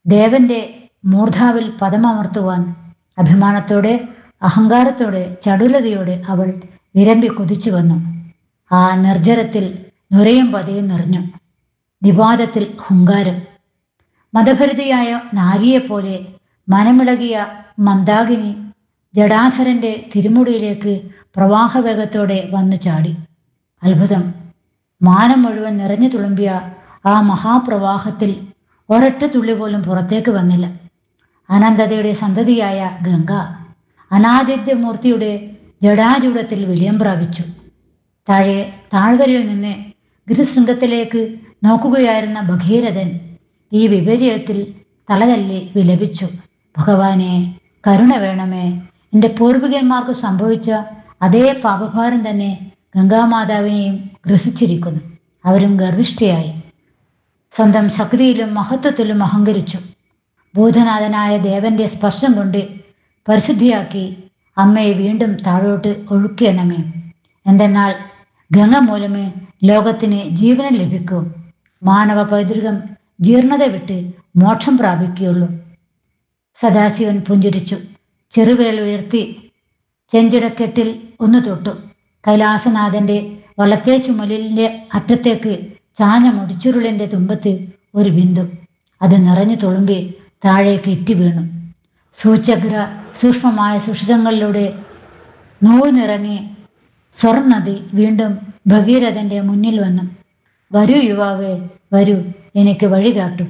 ദേവന്റെ മൂർധാവിൽ പദമമർത്തുവാൻ അഭിമാനത്തോടെ അഹങ്കാരത്തോടെ ചടുലതയോടെ അവൾ വിരമ്പി കുതിച്ചു വന്നു ആ നിർജ്ജരത്തിൽ നുരയും പതയും നിറഞ്ഞു വിവാദത്തിൽ ഹുങ്കാരം മതഭരിതയായ നാരിയെപ്പോലെ മനമിളകിയ മന്ദാകിനി ജഡാധരന്റെ തിരുമുടിയിലേക്ക് പ്രവാഹവേഗത്തോടെ വന്നു ചാടി അത്ഭുതം മാനം മുഴുവൻ നിറഞ്ഞു തുളുമ്പിയ ആ മഹാപ്രവാഹത്തിൽ ഒരൊറ്റ തുള്ളി പോലും പുറത്തേക്ക് വന്നില്ല അനന്തതയുടെ സന്തതിയായ ഗംഗ അനാദിത്യമൂർത്തിയുടെ ജഡാചൂടത്തിൽ വിലയം പ്രാപിച്ചു താഴെ താഴ്വരയിൽ നിന്ന് ഗിരിശൃംഗത്തിലേക്ക് നോക്കുകയായിരുന്ന ഭഗീരഥൻ ഈ വിപര്യത്തിൽ തലതല്ലി വിലപിച്ചു ഭഗവാനെ കരുണ വേണമേ എൻ്റെ പൂർവികന്മാർക്ക് സംഭവിച്ച അതേ പാപഭാരം തന്നെ ഗംഗാമാതാവിനെയും ഗ്രസിച്ചിരിക്കുന്നു അവരും ഗർഭിഷ്ഠയായി സ്വന്തം ശക്തിയിലും മഹത്വത്തിലും അഹങ്കരിച്ചു ഭൂതനാഥനായ ദേവന്റെ സ്പർശം കൊണ്ട് പരിശുദ്ധിയാക്കി അമ്മയെ വീണ്ടും താഴോട്ട് ഒഴുക്കിയണമേ എന്തെന്നാൽ ഗംഗ മൂലമേ ലോകത്തിന് ജീവനം ലഭിക്കൂ മാനവ പൈതൃകം ജീർണത വിട്ട് മോക്ഷം പ്രാപിക്കുകയുള്ളൂ സദാശിവൻ പുഞ്ചിരിച്ചു ചെറുവിരൽ ഉയർത്തി ചെഞ്ചിടക്കെട്ടിൽ ഒന്ന് തൊട്ടു കൈലാസനാഥന്റെ വലത്തേ ചുമലിന്റെ അറ്റത്തേക്ക് ചാഞ്ഞ മുടിച്ചുരുളിന്റെ തുമ്പത്ത് ഒരു ബിന്ദു അത് നിറഞ്ഞു തുളുമ്പി താഴേക്ക് ഇറ്റി വീണു സൂചഗ്ര സൂക്ഷ്മമായ സുഷിരങ്ങളിലൂടെ നൂഴ്ന്നിറങ്ങി സ്വർണ്ണതി വീണ്ടും ഭഗീരഥന്റെ മുന്നിൽ വന്നു വരൂ യുവാവേ വരൂ എനിക്ക് വഴി കാട്ടു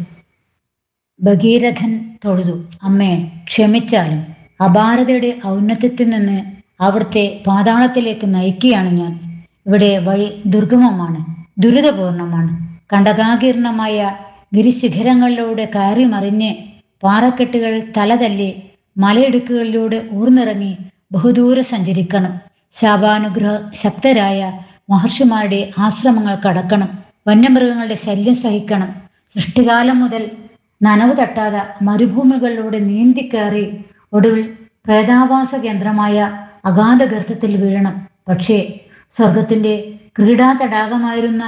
ഭഗീരഥൻ തൊഴുതു അമ്മേ ക്ഷമിച്ചാലും അപാരതയുടെ ഔന്നത്യത്തിൽ നിന്ന് അവിടുത്തെ പാതാളത്തിലേക്ക് നയിക്കുകയാണ് ഞാൻ ഇവിടെ വഴി ദുർഗമമാണ് ദുരിതപൂർണമാണ് കണ്ടകാകീർണമായ ഗിരിശിഖരങ്ങളിലൂടെ കയറി മറിഞ്ഞ് പാറക്കെട്ടുകൾ തലതല്ലി മലയിടുക്കുകളിലൂടെ ഊർന്നിറങ്ങി ബഹുദൂരം സഞ്ചരിക്കണം ശാപാനുഗ്രഹ ശക്തരായ മഹർഷിമാരുടെ ആശ്രമങ്ങൾ കടക്കണം വന്യമൃഗങ്ങളുടെ ശല്യം സഹിക്കണം സൃഷ്ടികാലം മുതൽ നനവ് തട്ടാതെ മരുഭൂമികളിലൂടെ നീന്തിക്കയറി ഒടുവിൽ പ്രേതാവാസ കേന്ദ്രമായ അഗാധ ഗർത്തത്തിൽ വീഴണം പക്ഷേ സ്വർഗത്തിന്റെ ക്രീഡാതടാകമായിരുന്ന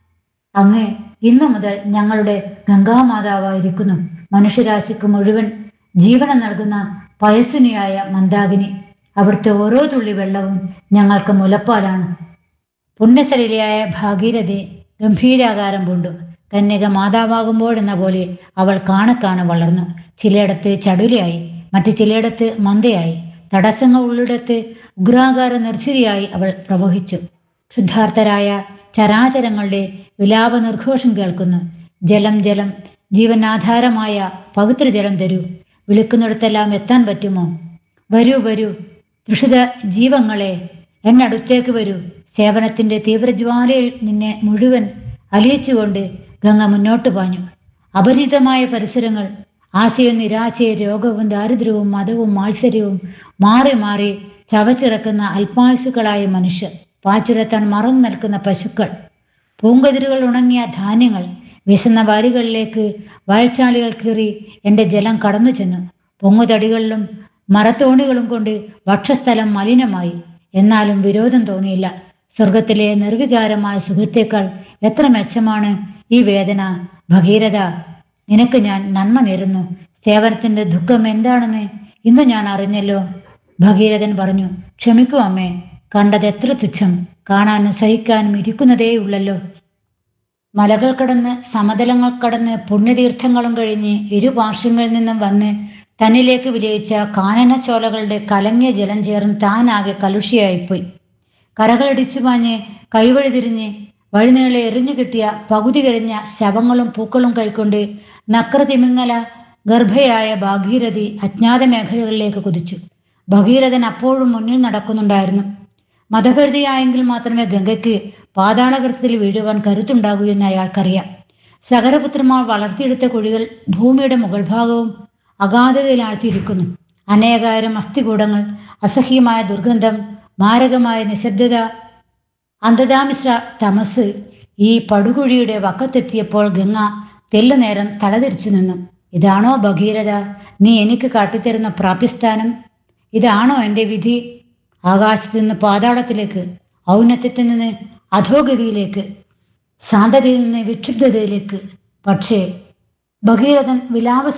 അങ്ങ് ഇന്നു മുതൽ ഞങ്ങളുടെ ഗംഗാമാതാവായിരിക്കുന്നു മനുഷ്യരാശിക്ക് മുഴുവൻ ജീവനം നൽകുന്ന പയസ്സുനിയായ മന്ദാകിനി അവിടുത്തെ ഓരോ തുള്ളി വെള്ളവും ഞങ്ങൾക്ക് മുലപ്പാലാണ് പുണ്യസലിലയായ ഭാഗീരഥി ഗംഭീരാകാരം പൂണ്ടു കന്യക മാതാവാകുമ്പോഴെന്ന പോലെ അവൾ കാണക്കാണ് വളർന്നു ചിലയിടത്ത് ചടുലയായി മറ്റു ചിലയിടത്ത് മന്ദയായി തടസ്സങ്ങൾ ഉള്ളിടത്ത് ഉഗ്രാകാര നിർച്ചിരിയായി അവൾ പ്രവഹിച്ചു ശുദ്ധാർത്ഥരായ ചരാചരങ്ങളുടെ വിലാപ നിർഘോഷം കേൾക്കുന്നു ജലം ജലം ജീവനാധാരമായ പവിത്ര ജലം തരൂ വിളിക്കുന്നിടത്തെല്ലാം എത്താൻ പറ്റുമോ വരൂ വരൂ തൃഷിത ജീവങ്ങളെ എന്നടുത്തേക്ക് വരൂ സേവനത്തിന്റെ തീവ്രജ്വാലയിൽ നിന്നെ മുഴുവൻ അലിയിച്ചുകൊണ്ട് ഗംഗ മുന്നോട്ട് പാഞ്ഞു അപരിചിതമായ പരിസരങ്ങൾ ആശയവും നിരാശയും രോഗവും ദാരിദ്ര്യവും മതവും മാത്സര്യവും മാറി മാറി ചവച്ചിറക്കുന്ന അല്പായുസുകളായ മനുഷ്യർ പാച്ചുരത്താൻ മറന്നു നിൽക്കുന്ന പശുക്കൾ പൂങ്കതിരുകൾ ഉണങ്ങിയ ധാന്യങ്ങൾ വിശന്ന വാരികളിലേക്ക് വയൽച്ചാലുകൾ കീറി എൻ്റെ ജലം കടന്നു ചെന്നു പൊങ്ങുതടികളിലും മരത്തോണികളും കൊണ്ട് വക്ഷസ്ഥലം മലിനമായി എന്നാലും വിരോധം തോന്നിയില്ല സ്വർഗത്തിലെ നിർവികാരമായ സുഖത്തേക്കാൾ എത്ര മെച്ചമാണ് ഈ വേദന ഭഗീരഥ നിനക്ക് ഞാൻ നന്മ നേരുന്നു സേവനത്തിന്റെ ദുഃഖം എന്താണെന്ന് ഇന്ന് ഞാൻ അറിഞ്ഞല്ലോ ഭഗീരഥൻ പറഞ്ഞു ക്ഷമിക്കൂ അമ്മേ കണ്ടത് എത്ര തുച്ഛം കാണാനും സഹിക്കാനും ഇരിക്കുന്നതേയുള്ളല്ലോ മലകൾ കടന്ന് സമതലങ്ങൾ കടന്ന് പുണ്യതീർത്ഥങ്ങളും കഴിഞ്ഞ് ഇരുപാർശ്വങ്ങളിൽ നിന്നും വന്ന് തന്നിലേക്ക് വിജയിച്ച കാനനച്ചോലകളുടെ കലങ്ങിയ ജലം ചേർന്ന് താനാകെ കലുഷിയായിപ്പോയി കരകളിടിച്ചു പാഞ്ഞ് കൈവഴി തിരിഞ്ഞ് വഴിനീളെ എറിഞ്ഞു കിട്ടിയ പകുതി കരിഞ്ഞ ശവങ്ങളും പൂക്കളും കൈക്കൊണ്ട് നക്രതിമിങ്ങല ഗർഭയായ ഭാഗീരഥി അജ്ഞാത മേഖലകളിലേക്ക് കുതിച്ചു ഭഗീരഥൻ അപ്പോഴും മുന്നിൽ നടക്കുന്നുണ്ടായിരുന്നു മതഭരിതയായെങ്കിൽ മാത്രമേ ഗംഗയ്ക്ക് പാതാളകൃത്യത്തിൽ വീഴുവാൻ കരുത്തുണ്ടാകൂ എന്ന് അയാൾക്കറിയാം സകരപുത്രന്മാർ വളർത്തിയെടുത്ത കുഴികൾ ഭൂമിയുടെ മുകൾ ഭാഗവും അഗാധതയിലാഴ്ത്തിയിരിക്കുന്നു അനേകായിരം അസ്ഥികൂടങ്ങൾ അസഹ്യമായ ദുർഗന്ധം മാരകമായ നിശബ്ദത അന്ധതാമിശ്ര തമസ് ഈ പടുകുഴിയുടെ വക്കത്തെത്തിയപ്പോൾ ഗംഗ തെല്ലുനേരം തലതിരിച്ചു നിന്നു ഇതാണോ ഭഗീരഥ നീ എനിക്ക് കാട്ടിത്തരുന്ന പ്രാപ്യസ്ഥാനം ഇതാണോ എൻ്റെ വിധി ആകാശത്ത് നിന്ന് പാതാളത്തിലേക്ക് ഔന്നത്യത്തിൽ നിന്ന് അധോഗതിയിലേക്ക് ശാന്തതയിൽ നിന്ന് വിക്ഷുബ്ധതയിലേക്ക് പക്ഷേ ഭഗീരഥൻ വിലാപ